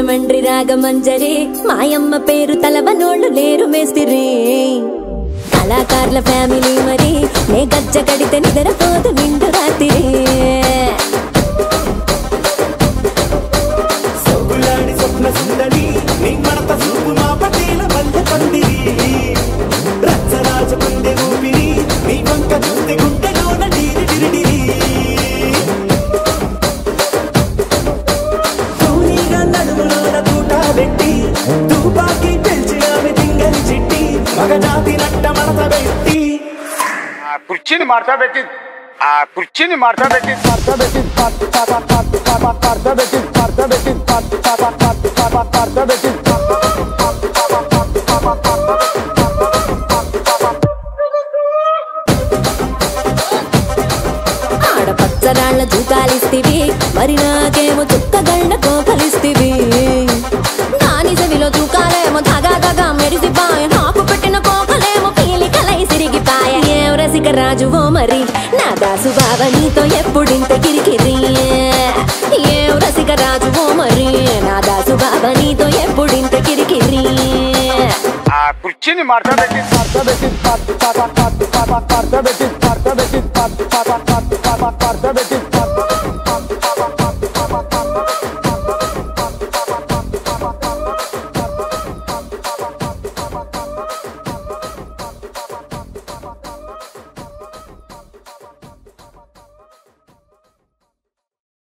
రాజమండ్రి రాగమంజరి మాయమ్మ పేరు తలవనోళ్ళు లేరు మేస్తిరి కళాకారుల ఫ్యామిలీ మరి నే గజ్జ కడితే నిద్రపోదు నిండు రాత్రి సొగ్గులాడి స్వప్న సుందరి నీ మడత చూపు మా పటేల మల్లె పందిరి రచ్చరాజ పందె ఊపిరి నీ వంక చూస్తే గుండెలోన డీరి డిరిడిరి తూనీగా నడుములోన తూట పెట్టి తుపాకి పెంచినామె తింగని చిట్టి మగజాతి నట్ట మడత పెట్టి ఆ కుర్చీని మార్చా పెట్టి ఆ కుర్చీని మార్చా పెట్టి మార్చా పెట్టి మార్చా పెట్టి మార్చా పెట్టి మార్చా పెట్టి ఆడ పచ్చరాళ్ళ జూకాలిస్తివి మరి నాకేమో చుక్కగళ్ళ కోకలిస్తివి నాని చెవిలో జూకాలేమో దగా దగా మెరిసిపాయ నాకు పెట్టిన కోకలేమో పీలికలై సిరిగిపాయ ఏం రసిక రాజువో మరి నా దాసు బావ నీతో ఎప్పుడింత కిరికిరి ఏం రసిక రాజువో మరి నా దాసు బావ నీతో ఎప్పుడింత కిరికిరి ఆ కుర్చీని మార్చా పెట్టి మార్చా పెట్టి మార్చా పెట్టి మార్చా పెట్టి మార్చా పెట్టి